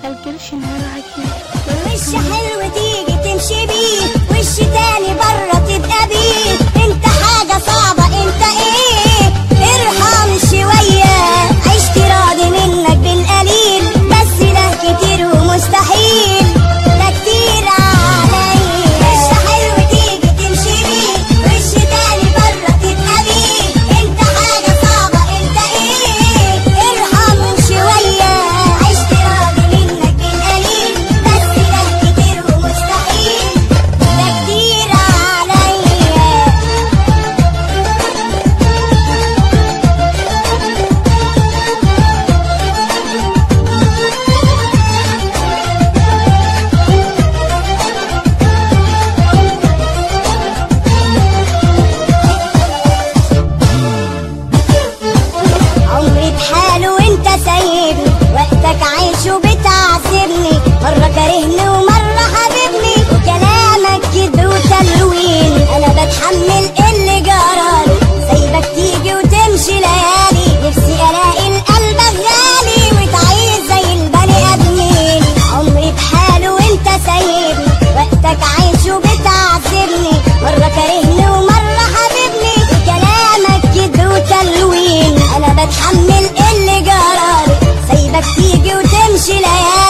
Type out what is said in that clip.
القرش معاكي وش حلو تيجي تمشي بيه وش تاني بره تبقى بيه انت حاجة صعبة انت ايه ارحم شوية عشت راضي منك بالقليل بس ده كتير ومستحيل ده كتير عليا وش حلو تيجي تمشي بيه وش تاني بره تبقى بيه انت حاجة صعبة انت ايه ارحم شوية عشت راضي منك بالقليل بس ده كتير ومستحيل ده كتير عليا عمري بحاله وانت سايبني وقتك عايش وبتعذبني مرة كارهني ومرة حبيبني وكلامك كده وتلوين انا بتحمل اللي جرالي سايبك تيجي وتمشي ليالي نفسي الاقي القلب غالي وتعيش زي البني ادمين عمري بحاله وانت سايبني وقتك عايش وبتعذبني مرة كارهني ومرة حبيبني وكلامك كده وتلوين انا بتحمل اللي جرالي سايبك تيجي وتمشي ليالي